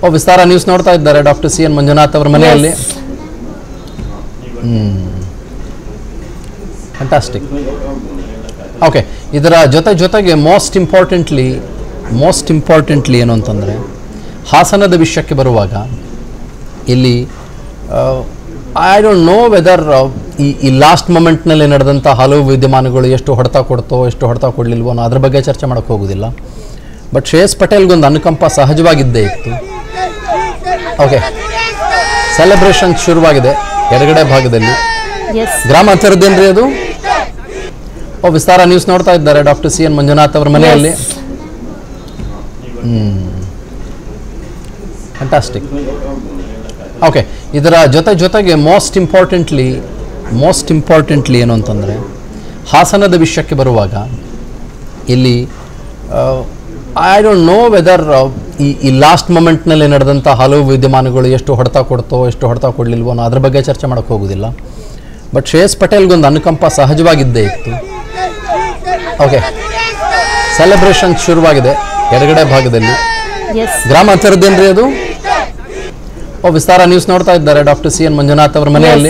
ಓ ವಿಸ್ತಾರ news ನೋಡ್ತಾ ಇದ್ದಾರೆ doctor C N Manjunath ಅವರ ಮನೆಯಲ್ಲಿ ಫ್ಯಾಂಟಾಸ್ಟಿಕ್ ಓಕೆ ಇದರ ಜೊತೆ ಜೊತೆಗೆ ಮೋಸ್ಟ್ ಇಂಪಾರ್ಟೆಂಟ್ಲಿ ಮೋಸ್ಟ್ ಇಂಪಾರ್ಟೆಂಟ್ಲಿ ಏನು ಅಂತಂದರೆ ಹಾಸನದ ವಿಷಯಕ್ಕೆ ಬರುವಾಗ ಇಲ್ಲಿ ಐ ಡೋಂಟ್ ನೋ ವೆದರ್ ಈ ಈ ಲಾಸ್ಟ್ ಮೊಮೆಂಟ್ನಲ್ಲಿ ನಡೆದಂಥ ಹಲವು ವಿದ್ಯಮಾನಗಳು ಎಷ್ಟು ಹೊಡೆತ ಕೊಡ್ತೋ ಎಷ್ಟು ಹೊಡೆತ ಕೊಡಲಿಲ್ವೋ ಅನ್ನೋ ಅದ್ರ ಬಗ್ಗೆ ಚರ್ಚೆ ಮಾಡೋಕ್ಕೆ ಹೋಗೋದಿಲ್ಲ ಬಟ್ ಶ್ರೇಯಸ್ ಪಟೇಲ್ಗೊಂದು ಅನುಕಂಪ ಸಹಜವಾಗಿದ್ದೇ ಇತ್ತು ಓಕೆ ಸೆಲೆಬ್ರೇಷನ್ ಶುರುವಾಗಿದೆ ಎಡಗಡೆ ಭಾಗದಲ್ಲಿ ಎಸ್ ಗ್ರಾಮಾಂತರದ್ದೇನ್ರಿ ಅದು ಓ ವಿಸ್ತಾರ ನ್ಯೂಸ್ ನೋಡ್ತಾ ಇದ್ದಾರೆ ಡಾಕ್ಟರ್ ಸಿ ಎನ್ ಮಂಜುನಾಥ್ ಅವರ ಮನೆಯಲ್ಲಿ ಫ್ಯಾಂಟಾಸ್ಟಿಕ್ ಓಕೆ ಇದರ ಜೊತೆ ಜೊತೆಗೆ ಮೋಸ್ಟ್ ಇಂಪಾರ್ಟೆಂಟ್ಲಿ ಮೋಸ್ಟ್ ಇಂಪಾರ್ಟೆಂಟ್ಲಿ ಏನು ಅಂತಂದರೆ ಹಾಸನದ ವಿಷಯಕ್ಕೆ ಬರುವಾಗ ಇಲ್ಲಿ ಐ ಡೋಂಟ್ ನೋ ವೆದರ್ ಈ ಈ ಲಾಸ್ಟ್ ಮೊಮೆಂಟ್ನಲ್ಲಿ ನಡೆದಂಥ ಹಲವು ವಿದ್ಯಮಾನಗಳು ಎಷ್ಟು ಹೊಡೆತ ಕೊಡ್ತೋ ಎಷ್ಟು ಹೊಡೆತ ಕೊಡಲಿಲ್ವೋ ಅನ್ನೋ ಅದ್ರ ಬಗ್ಗೆ ಚರ್ಚೆ ಮಾಡೋಕ್ಕೆ ಹೋಗೋದಿಲ್ಲ ಬಟ್ ಶ್ರೇಯಸ್ ಪಟೇಲ್ಗೊಂದು ಅನುಕಂಪ ಸಹಜವಾಗಿದ್ದೇ ಇತ್ತು ಓಕೆ ಸೆಲೆಬ್ರೇಷನ್ ಶುರುವಾಗಿದೆ ಎಡಗಡೆ ಭಾಗದಲ್ಲಿ ಎಸ್ ಗ್ರಾಮಾಂತರದ್ದೇನ್ರಿ ಅದು ಓ ವಿಸ್ತಾರ ನ್ಯೂಸ್ ನೋಡ್ತಾ ಇದ್ದಾರೆ ಡಾಕ್ಟರ್ ಸಿ ಎನ್ ಮಂಜುನಾಥ್ ಅವರ ಮನೆಯಲ್ಲಿ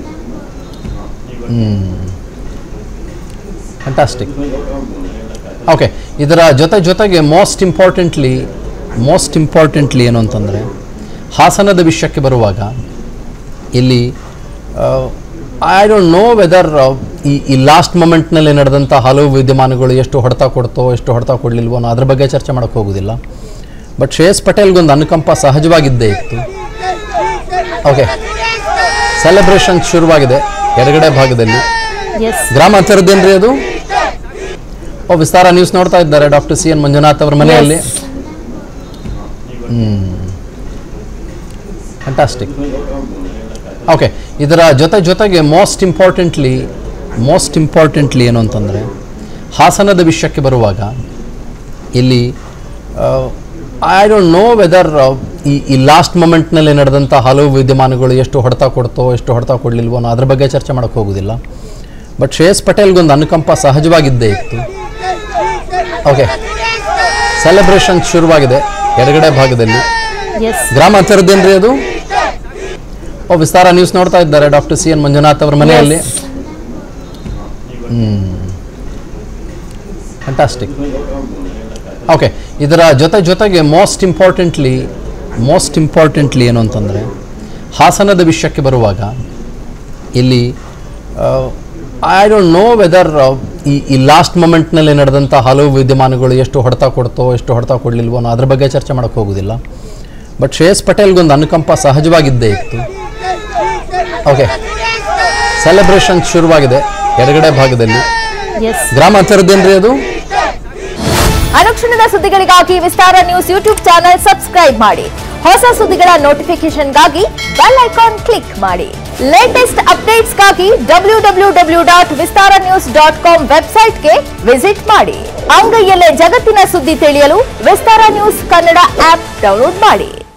ಫ್ಯಾಂಟಾಸ್ಟಿಕ್ ಓಕೆ ಇದರ ಜೊತೆ ಜೊತೆಗೆ ಮೋಸ್ಟ್ ಇಂಪಾರ್ಟೆಂಟ್ಲಿ ಮೋಸ್ಟ್ ಇಂಪಾರ್ಟೆಂಟ್ಲಿ ಏನು ಅಂತಂದರೆ ಹಾಸನದ ವಿಷಯಕ್ಕೆ ಬರುವಾಗ ಇಲ್ಲಿ ಐ ಡೋಂಟ್ ನೋ ವೆದರ್ ಈ ಈ ಲಾಸ್ಟ್ ಮೊಮೆಂಟ್ನಲ್ಲಿ ನಡೆದಂಥ ಹಲವು ವಿದ್ಯಮಾನಗಳು ಎಷ್ಟು ಹೊಡೆತ ಕೊಡ್ತೋ ಎಷ್ಟು ಹೊಡೆತ ಕೊಡಲಿಲ್ವೋ ಅನ್ನೋ ಅದ್ರ ಬಗ್ಗೆ ಚರ್ಚೆ ಮಾಡೋಕ್ಕೆ ಹೋಗೋದಿಲ್ಲ ಬಟ್ ಶ್ರೇಯಸ್ ಪಟೇಲ್ಗೊಂದು ಅನುಕಂಪ ಸಹಜವಾಗಿದ್ದೇ ಇತ್ತು ಓಕೆ ಸೆಲೆಬ್ರೇಷನ್ ಶುರುವಾಗಿದೆ ಎಡಗಡೆ ಭಾಗದಲ್ಲಿ ಎಸ್ ಗ್ರಾಮಾಂತರದ್ದೇನ್ರಿ ಅದು ಓ ವಿಸ್ತಾರ ನ್ಯೂಸ್ ನೋಡ್ತಾ ಇದ್ದಾರೆ ಡಾಕ್ಟರ್ ಸಿ ಎನ್ ಮಂಜುನಾಥ್ ಅವರ ಮನೆಯಲ್ಲಿ ಫ್ಯಾಂಟಾಸ್ಟಿಕ್ ಓಕೆ ಇದರ ಜೊತೆ ಜೊತೆಗೆ ಮೋಸ್ಟ್ ಇಂಪಾರ್ಟೆಂಟ್ಲಿ ಮೋಸ್ಟ್ ಇಂಪಾರ್ಟೆಂಟ್ಲಿ ಏನು ಅಂತಂದರೆ ಹಾಸನದ ವಿಷಯಕ್ಕೆ ಬರುವಾಗ ಇಲ್ಲಿ ಐ ಡೋಂಟ್ ನೋ ವೆದರ್ ಈ ಈ ಲಾಸ್ಟ್ ಮೊಮೆಂಟ್ನಲ್ಲಿ ನಡೆದಂಥ ಹಲವು ವಿದ್ಯಮಾನಗಳು ಎಷ್ಟು ಹೊಡೆತ ಕೊಡ್ತೋ ಎಷ್ಟು ಹೊಡೆತ ಕೊಡಲಿಲ್ವೋ ಅನ್ನೋ ಅದ್ರ ಬಗ್ಗೆ ಚರ್ಚೆ ಮಾಡೋಕ್ಕೆ ಹೋಗೋದಿಲ್ಲ ಬಟ್ ಶ್ರೇಯಸ್ ಪಟೇಲ್ಗೊಂದು ಅನುಕಂಪ ಸಹಜವಾಗಿದ್ದೇ ಇತ್ತು ಓಕೆ ಸೆಲೆಬ್ರೇಷನ್ ಶುರುವಾಗಿದೆ ಎಡಗಡೆ ಭಾಗದಲ್ಲಿ ಎಸ್ ಗ್ರಾಮಾಂತರದ್ದೇನ್ರಿ ಅದು ಓ ವಿಸ್ತಾರ ನ್ಯೂಸ್ ನೋಡ್ತಾ ಇದ್ದಾರೆ ಡಾಕ್ಟರ್ ಸಿ ಎನ್ ಮಂಜುನಾಥ್ ಅವರ ಮನೆಯಲ್ಲಿ ಫ್ಯಾಂಟಾಸ್ಟಿಕ್ ಓಕೆ ಇದರ ಜೊತೆ ಜೊತೆಗೆ ಮೋಸ್ಟ್ ಇಂಪಾರ್ಟೆಂಟ್ಲಿ ಮೋಸ್ಟ್ ಇಂಪಾರ್ಟೆಂಟ್ಲಿ ಏನು ಅಂತಂದರೆ ಹಾಸನದ ವಿಷಯಕ್ಕೆ ಬರುವಾಗ ಇಲ್ಲಿ ಐ ಡೋಂಟ್ ನೋ ವೆದರ್ ಈ ಈ ಲಾಸ್ಟ್ ಮೊಮೆಂಟ್ನಲ್ಲಿ ನಡೆದಂಥ ಹಲವು ವಿದ್ಯಮಾನಗಳು ಎಷ್ಟು ಹೊಡೆತ ಕೊಡ್ತೋ ಎಷ್ಟು ಹೊಡೆತ ಕೊಡಲಿಲ್ವೋ ಅನ್ನೋ ಅದ್ರ ಬಗ್ಗೆ ಚರ್ಚೆ ಮಾಡೋಕ್ಕೆ ಹೋಗೋದಿಲ್ಲ ಬಟ್ ಶ್ರೇಯಸ್ ಪಟೇಲ್ಗೊಂದು ಅನುಕಂಪ ಸಹಜವಾಗಿದ್ದೇ ಇತ್ತು ಓಕೆ ಸೆಲೆಬ್ರೇಷನ್ ಶುರುವಾಗಿದೆ ಎಡಗಡೆ ಭಾಗದಲ್ಲಿ ಎಸ್ ಗ್ರಾಮಾಂತರದ್ದೇನ್ರಿ ಅದು ಅನುಕ್ಷಣದ ಸುದ್ದಿಗಳಿಗಾಗಿ Vistara news YouTube channel subscribe ಮಾಡಿ ಹೊಸ ಸುದ್ದಿಗಳ ನೋಟಿಫಿಕೇಶನ್ಗಾಗಿ ಬೆಲ್ ಐಕಾನ್ ಕ್ಲಿಕ್ ಮಾಡಿ ಲೇಟೆಸ್ಟ್ ಅಪ್ಡೇಟ್ಸ್ಗಾಗಿ W W W dot Vistara news dot com ವೆಬ್ಸೈಟ್ಗೆ ವಿಸಿಟ್ ಮಾಡಿ ಅಂಗೈಯಲ್ಲೇ ಜಗತ್ತಿನ ಸುದ್ದಿ ತಿಳಿಯಲು Vistara news Kannada app download ಮಾಡಿ